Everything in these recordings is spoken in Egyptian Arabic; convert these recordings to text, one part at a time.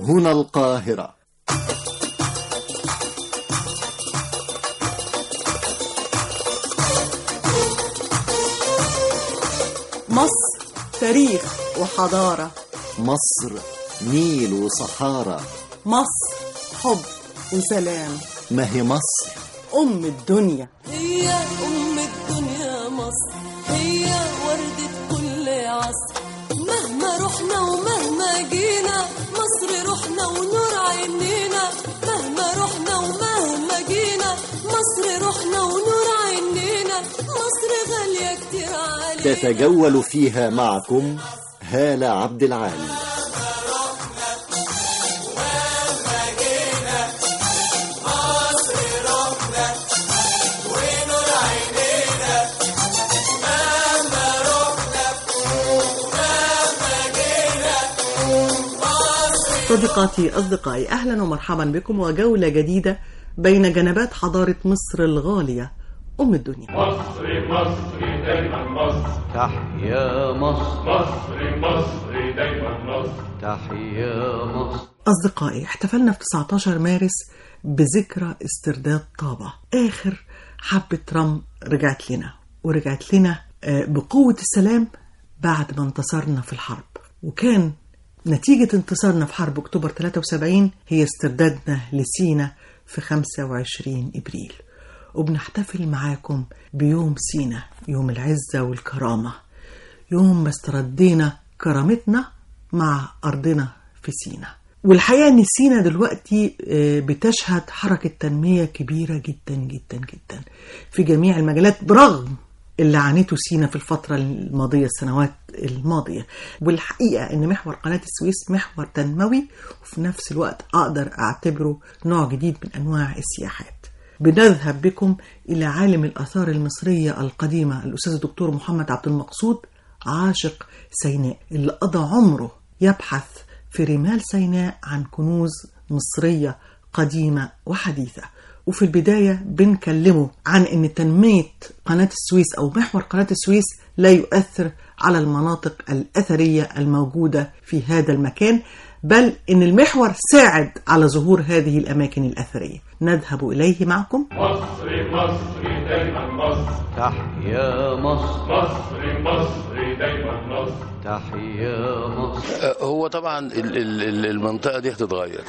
هنا القاهرة مصر تاريخ وحضارة مصر نيل وصحارى مصر حب وسلام ما هي مصر أم الدنيا هي أم الدنيا مصر هي وردة كل عصر مهما رحنا ومهما جينا مصر روحنا ونور عينينا مهما رحنا ومهما جينا مصر روحنا ونور عينينا مصر غالية كتير علينا تتجول فيها معكم هالة عبد العال صديقاتي أصدقائي أهلا ومرحبا بكم وجولة جديدة بين جنبات حضارة مصر الغالية أم الدنيا مصر مصر دايما مصر تحيا مصر مصر مصر دايما مصر تحيا مصر أصدقائي احتفلنا في 19 مارس بذكرى استرداد طابة آخر حبة رم رجعت لنا ورجعت لنا آه، بقوة السلام بعد ما انتصرنا في الحرب وكان نتيجة انتصارنا في حرب أكتوبر 73 هي استردادنا لسينا في 25 إبريل وبنحتفل معاكم بيوم سينا يوم العزة والكرامة يوم ما استردينا كرامتنا مع أرضنا في سينا والحقيقة إن سينا دلوقتي آه، بتشهد حركة تنمية كبيرة جدا جدا جدا في جميع المجالات برغم اللي عانته سينا في الفترة الماضية السنوات الماضية والحقيقة إن محور قناة السويس محور تنموي وفي نفس الوقت أقدر أعتبره نوع جديد من أنواع السياحات بنذهب بكم إلى عالم الآثار المصرية القديمة الأستاذ الدكتور محمد عبد المقصود عاشق سيناء اللي قضى عمره يبحث في رمال سيناء عن كنوز مصرية قديمة وحديثة وفي البداية بنكلمه عن أن تنمية قناة السويس أو محور قناة السويس لا يؤثر على المناطق الأثرية الموجودة في هذا المكان بل أن المحور ساعد على ظهور هذه الأماكن الأثرية نذهب إليه معكم مصر مصر دايما مصر تحيا مصر مصر مصر دايما مصر تحيا مصر هو طبعا ال- ال- ال- المنطقة دي هتتغير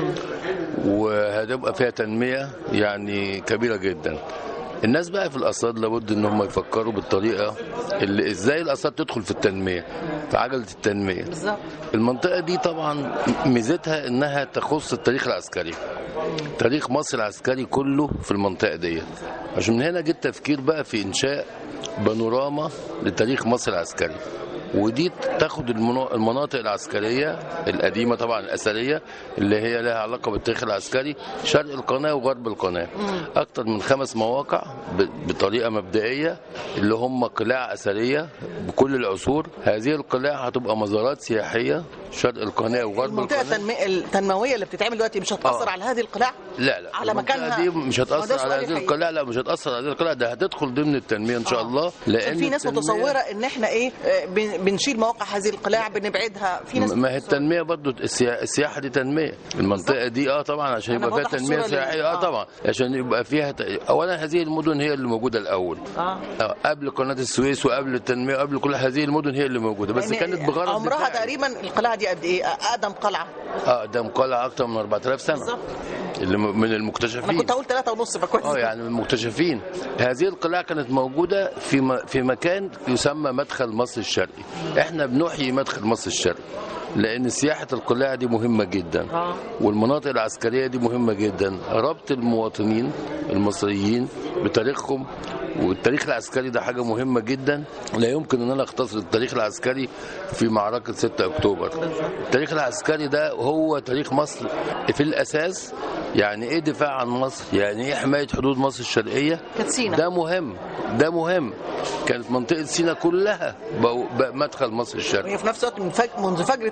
وهتبقى فيها تنمية يعني كبيرة جدا الناس بقى في الأسراد لابد ان هم يفكروا بالطريقة اللي ازاي الأسراد تدخل في التنمية في عجلة التنمية بالظبط المنطقة دي طبعا ميزتها انها تخص التاريخ العسكري تاريخ مصر العسكري كله في المنطقة دي عشان من هنا جه التفكير بقى في إنشاء بانوراما لتاريخ مصر العسكري ودي تاخد المنا- المناطق العسكرية القديمة طبعا الأثرية اللي هي لها علاقة بالتاريخ العسكري شرق القناة وغرب القناة أكتر من خمس مواقع ب- بطريقة مبدئية اللي هم قلاع أثرية بكل العصور هذه القلاع هتبقى مزارات سياحية شرق القناة وغرب المنطقة القناة التنمي- التنموية اللي بتتعمل دلوقتي مش هتأثر آه. على هذه القلاع لا لا على المنطقة مكانها دي مش ما ده هتأثر على سؤالي هذه الحقيقي. القلاع لا مش هتأثر على هذه القلاع ده هتدخل ضمن التنمية إن شاء الله لأن في ناس التنمية- متصورة ان احنا ايه آه، بن- بنشيل مواقع هذه القلاع بنبعدها في ناس ما هي التنمية برضو السيا- السياحة دي تنمية المنطقة دي اه طبعا عشان أنا يبقى فيها بوضح تنمية الصورة اللي- سياحية اه آه. طبعا عشان يبقى فيها ت... اولا هذه المدن هي اللي موجودة الاول اه آه، قبل قناة السويس وقبل التنمية وقبل كل هذه المدن هي اللي موجودة بس يعني كانت بغرض عمرها دفاعي. تقريبا القلاع دي قد ايه اقدم قلعه اه ده مقلع اكتر من 4000 سنة بالظبط اللي م- من انا المكتشفين كنت هقول ثلاثة ونص فكويس اه يعني من المكتشفين هذه القلاع كانت موجودة في م- في مكان يسمى مدخل مصر الشرقي احنا بنحيي مدخل مصر الشرقي لان سياحة القلاع دي مهمة جدا آه. والمناطق العسكرية دي مهمة جدا ربط المواطنين المصريين بتاريخهم والتاريخ العسكري ده حاجة مهمة جدا لا يمكن ان انا اختصر التاريخ العسكري في معركة 6 اكتوبر التاريخ العسكري ده هو تاريخ مصر في الاساس يعني ايه دفاع عن مصر يعني ايه حماية حدود مصر الشرقية كانت سينا. ده مهم ده مهم كانت منطقة سينا كلها بقوا- بقى مدخل مصر الشرقي وهي في نفس الوقت من فج... منذ فجر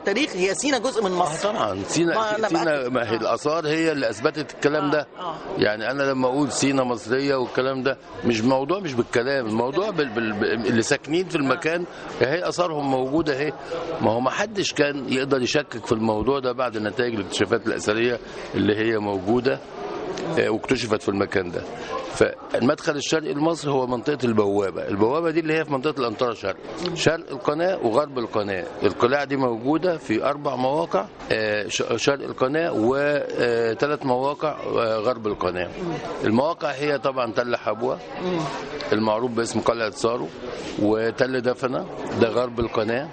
التاريخ هي سينا جزء من اه مصر طبعا ما سينا أنا سينا بأكد. ما هي آه. الاثار هي اللي اثبتت الكلام ده آه. يعني انا لما اقول سينا مصريه والكلام ده مش موضوع مش بالكلام الموضوع بال... بال... بال- اللي ساكنين في المكان هي اثارهم موجوده اهي ما هو ما حدش كان يقدر يشكك في الموضوع ده بعد نتائج الاكتشافات الاثريه اللي هي موجوده آه، واكتشفت في المكان ده فالمدخل الشرقي لمصر هو منطقه البوابه البوابه دي اللي هي في منطقه الانطره الشرق شرق القناه وغرب القناه القلاع دي موجوده في اربع مواقع آه، ش- شرق القناه وثلاث مواقع آه، غرب القناه المواقع هي طبعا تل حبوه المعروف باسم قلعه صارو وتل دفنه ده غرب القناه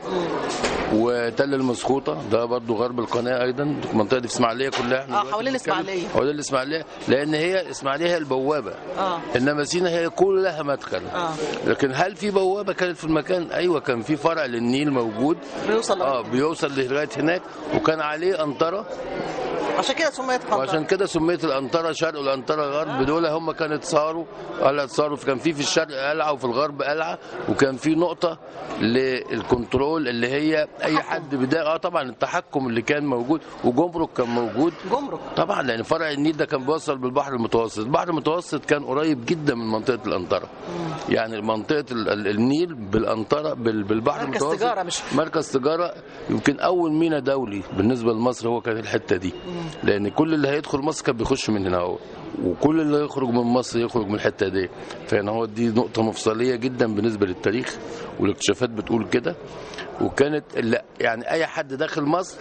وتل المسخوطه ده برضو غرب القناه ايضا المنطقه دي في اسماعيليه كلها احنا آه، دلوقتي حوالين بنتكلم- إسماعيلية. حوالين الاسماعيليه لان هي اسماعيليه هي البوابه آه. انما سينا هي كلها مدخل آه. لكن هل في بوابه كانت في المكان ايوه كان في فرع للنيل موجود بيوصل اه بيوصل لغايه هناك وكان عليه انطره عشان كده سميت قنطرة وعشان كده سميت الانطره شرق والانطره غرب دول هم كانت صاروا قلعه صاروا كان في في الشرق قلعه وفي الغرب قلعه وكان في نقطه للكنترول اللي هي اي حد بدا اه طبعا التحكم اللي كان موجود وجمرك كان موجود جمرك طبعا لان فرع النيل ده كان بيوصل بالبحر المتوسط البحر المتوسط كان قريب جدا من منطقه الانطره يعني منطقه ال- ال- النيل بالانطره بال- بالبحر مركز المتوسط تجارة مش- مركز تجاره يمكن اول ميناء دولي بالنسبه لمصر هو كان الحته دي لان كل اللي هيدخل مصر كان بيخش من هنا هو وكل اللي يخرج من مصر يخرج من الحته دي فهنا هو دي نقطه مفصليه جدا بالنسبه للتاريخ والاكتشافات بتقول كده وكانت لا يعني اي حد داخل مصر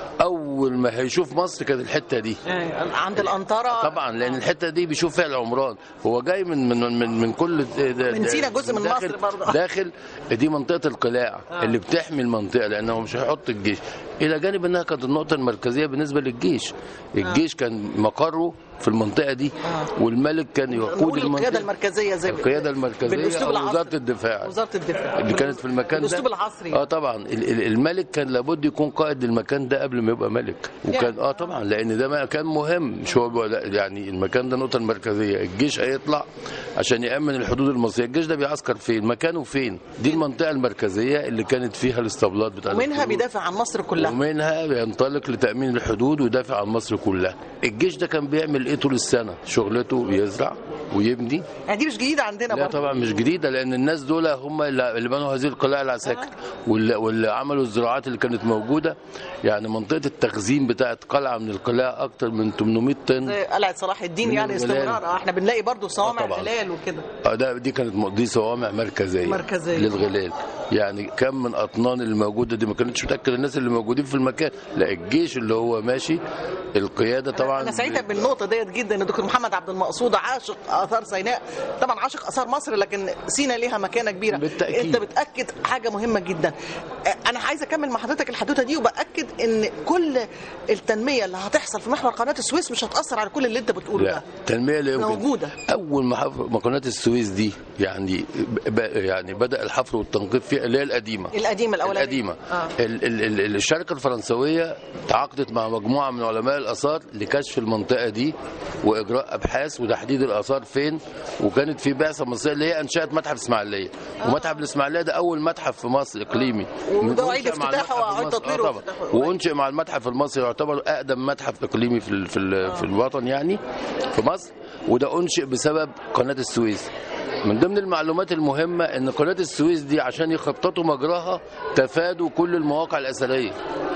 اول ما هيشوف مصر كانت الحته دي آه، عند الأنطرة طبعا لان الحته دي بيشوف فيها العمران هو جاي من من من, من كل من سينا جزء من داخل مصر برضه. داخل دي منطقه القلاع اللي بتحمي المنطقه لانه مش هيحط الجيش الى جانب انها كانت النقطه المركزيه بالنسبه للجيش الجيش كان مقره في المنطقه دي والملك كان يقود نقول القيادة المنطقه المركزية زي القياده المركزيه بالأسلوب او العصري. وزاره الدفاع وزارة الدفاع اللي كانت في المكان ده بالأسلوب العصري اه طبعا ال- ال- الملك كان لابد يكون قائد للمكان ده قبل ما يبقى ملك وكان اه طبعا لان ده مكان مهم مش هو بقى- لا، يعني المكان ده النقطه المركزيه الجيش هيطلع عشان يامن الحدود المصريه الجيش ده بيعسكر فين مكانه فين دي المنطقه المركزيه اللي كانت فيها الاسطبلات بتاعت ومنها الحدود. بيدافع عن مصر كلها ومنها بينطلق لتامين الحدود ويدافع عن مصر كلها الجيش ده كان بيعمل ايه طول السنه شغلته يزرع ويبني يعني دي مش جديدة عندنا لا برضه طبعا مش جديده لان الناس دول هم اللي اللي بنوا هذه القلاع العساكر واللي, واللي عملوا الزراعات اللي كانت موجوده يعني منطقه التخزين بتاعت قلعه من القلاع اكتر من 800 طن زي قلعة صلاح الدين من يعني الغلال. استمرار آه، احنا بنلاقي برضه صوامع آه، طبعاً. الهلال وكده آه، ده دي كانت م- دي صوامع مركزيه مركزية. للغلال يعني كم من اطنان اللي موجوده دي ما كانتش متاكد الناس اللي موجودين في المكان لا الجيش اللي هو ماشي القياده طبعا انا سعيده بالنقطه ديت جدا ان دكتور محمد عبد المقصود عاشق اثار سيناء طبعا عاشق اثار مصر لكن سينا ليها مكانه كبيره بالتأكيد. انت بتاكد حاجه مهمه جدا آه، انا عايزه اكمل مع حضرتك الحدوته دي وباكد ان كل التنميه اللي هتحصل في محور قناه السويس مش هتاثر على كل اللي انت بتقوله لا ده التنميه لا يمكن موجودة. اول ما حف- ما قناه السويس دي يعني ب... يعني بدا الحفر والتنقيب فيها اللي هي القديمه القديمه الاولانيه القديمه آه. ال ال ال الشركه الفرنسويه تعاقدت مع مجموعه من علماء الاثار لكشف المنطقه دي واجراء ابحاث وتحديد الاثار فين وكانت في بعثه مصريه اللي هي انشات متحف اسماعيليه ومتحف الاسماعيليه ده اول متحف في مصر اقليمي وده من- عيد أنشأ مع افتتاحه المتحف وعيد المصري. تطويره آه طبعا. وافتتاحه. وانشئ مع المتحف المصري يعتبر اقدم متحف اقليمي في ال- في ال- في الوطن يعني في مصر وده انشئ بسبب قناه السويس من ضمن المعلومات المهمة ان قناة السويس دي عشان يخططوا مجراها تفادوا كل المواقع الأثرية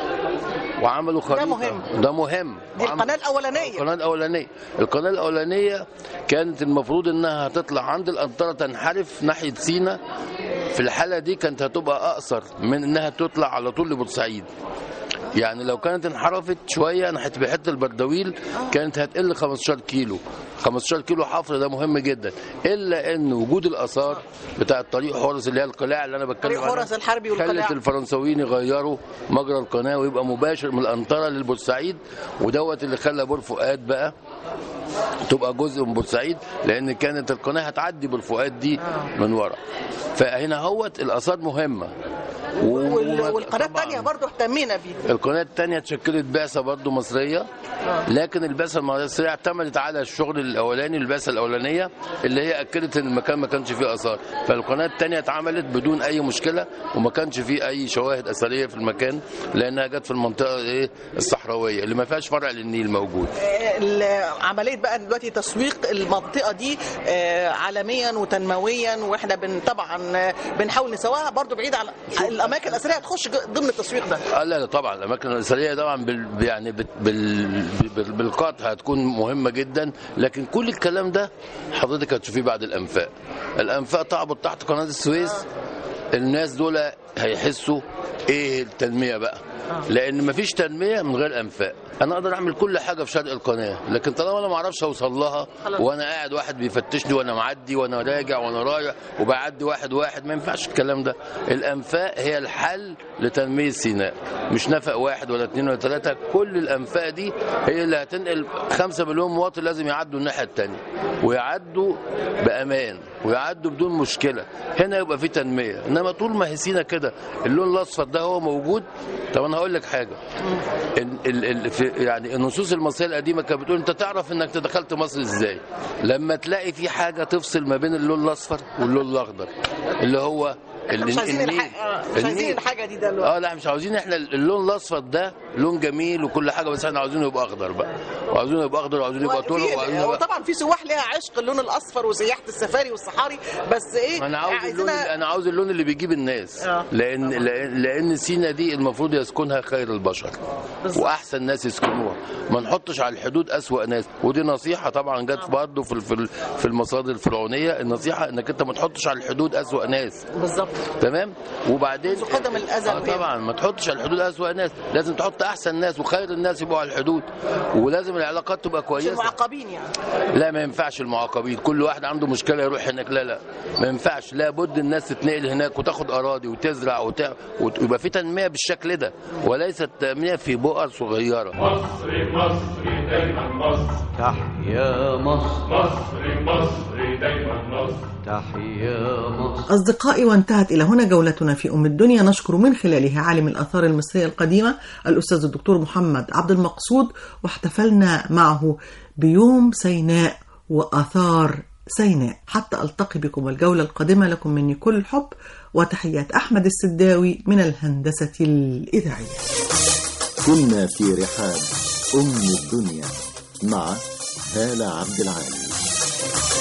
وعملوا خريطة مهم. ده مهم دي وعمل- القناه الاولانيه القناة الأولانية القناة الأولانية كانت المفروض إنها هتطلع عند الأنطرة تنحرف ناحية سينا في الحالة دي كانت هتبقى أقصر من إنها تطلع على طول لبورسعيد يعني لو كانت انحرفت شويه ناحيه بحيره البردويل كانت هتقل 15 كيلو 15 كيلو حفر ده مهم جدا الا ان وجود الاثار بتاع طريق حورس اللي هي القلاع اللي انا بتكلم طريق عنها حورس الحربي والقلاع. خلت الفرنساويين يغيروا مجرى القناه ويبقى مباشر من الانطره للبورسعيد ودوت اللي خلى بور فؤاد بقى تبقى جزء من بورسعيد لان كانت القناه هتعدي بالفؤاد دي من ورا فهنا هوت الاثار مهمه وال- و- والقناه طبعاً. الثانيه برضو اهتمينا بيه القناة التانية اتشكلت بعثة برضه مصرية لكن البعثة المصرية اعتمدت على الشغل الأولاني البعثة الأولانية اللي هي أكدت إن المكان ما كانش فيه آثار فالقناة التانية اتعملت بدون أي مشكلة وما كانش فيه أي شواهد أثرية في المكان لأنها جت في المنطقة إيه الصحراوية اللي ما فيهاش فرع للنيل موجود ال- عمليه بقى دلوقتي تسويق المنطقه دي آه، عالميا وتنمويا واحنا بن طبعا آه، بنحاول نسواها برضو بعيد عن الاماكن الاثريه هتخش ج- ضمن التسويق ده آه لا لا طبعا الاماكن الاثريه طبعا بال يعني بال بال بال بالقطع هتكون مهمه جدا لكن كل الكلام ده حضرتك هتشوفيه بعد الانفاق الانفاق تعبط تحت قناه السويس الناس دول هيحسوا ايه التنميه بقى لان مفيش تنميه من غير انفاق انا اقدر اعمل كل حاجه في شرق القناه لكن طالما انا ما اعرفش اوصل لها وانا قاعد واحد بيفتشني وانا معدي وانا راجع وانا رايح وبعدي واحد واحد ما ينفعش الكلام ده الانفاق هي الحل لتنميه سيناء مش نفق واحد ولا اثنين ولا ثلاثه كل الانفاق دي هي اللي هتنقل خمسة مليون مواطن لازم يعدوا الناحيه الثانيه ويعدوا بامان ويعدوا بدون مشكله هنا يبقى في تنميه انما طول ما هي سينا كده اللون الاصفر ده هو موجود طب انا هقول لك حاجه ال ال ال في يعني النصوص المصريه القديمه كانت بتقول انت تعرف انك دخلت مصر ازاي لما تلاقي في حاجه تفصل ما بين اللون الاصفر واللون الاخضر اللي هو ال- مش عايزين النيل. الح- آه، مش عايزين النيل. الحاجه دي دلوقتي اه لا مش عاوزين احنا اللون الاصفر ده لون جميل وكل حاجه بس احنا عاوزينه يبقى اخضر بقى وعاوزينه يبقى اخضر وعاوزينه يبقى طرق في- وعاوزينه هو يبقى طبعا في سواح ليها عشق اللون الاصفر وسياحه السفاري والصحاري بس ايه انا عاوز اللون عايزينها- انا عاوز اللون اللي بيجيب الناس آه. لان لان لان سينا دي المفروض يسكنها خير البشر بالظبط. واحسن ناس يسكنوها ما نحطش على الحدود اسوا ناس ودي نصيحه طبعا جت برضه في في في المصادر الفرعونيه النصيحه انك انت ما تحطش على الحدود اسوا ناس بالظبط تمام وبعدين منذ قدم الازل آه طبعا ما تحطش على الحدود اسوأ ناس لازم تحط احسن ناس وخير الناس يبقوا على الحدود ولازم العلاقات تبقى مش كويسه المعاقبين يعني لا ما ينفعش المعاقبين كل واحد عنده مشكله يروح هناك لا لا ما ينفعش لابد الناس تتنقل هناك وتاخد اراضي وتزرع وت... ويبقى في تنميه بالشكل ده وليست تنميه في بؤر صغيره مصري مصري دايما مصر تحيا مصر مصري مصري دايما مصر تحيا مصر أصدقائي وانتهت إلى هنا جولتنا في أم الدنيا نشكر من خلالها عالم الآثار المصرية القديمة الأستاذ الدكتور محمد عبد المقصود واحتفلنا معه بيوم سيناء وآثار سيناء حتى ألتقي بكم الجولة القادمة لكم مني كل الحب وتحيات أحمد السداوي من الهندسة الإذاعية كنا في رحاب أم الدنيا مع هالة عبد العالي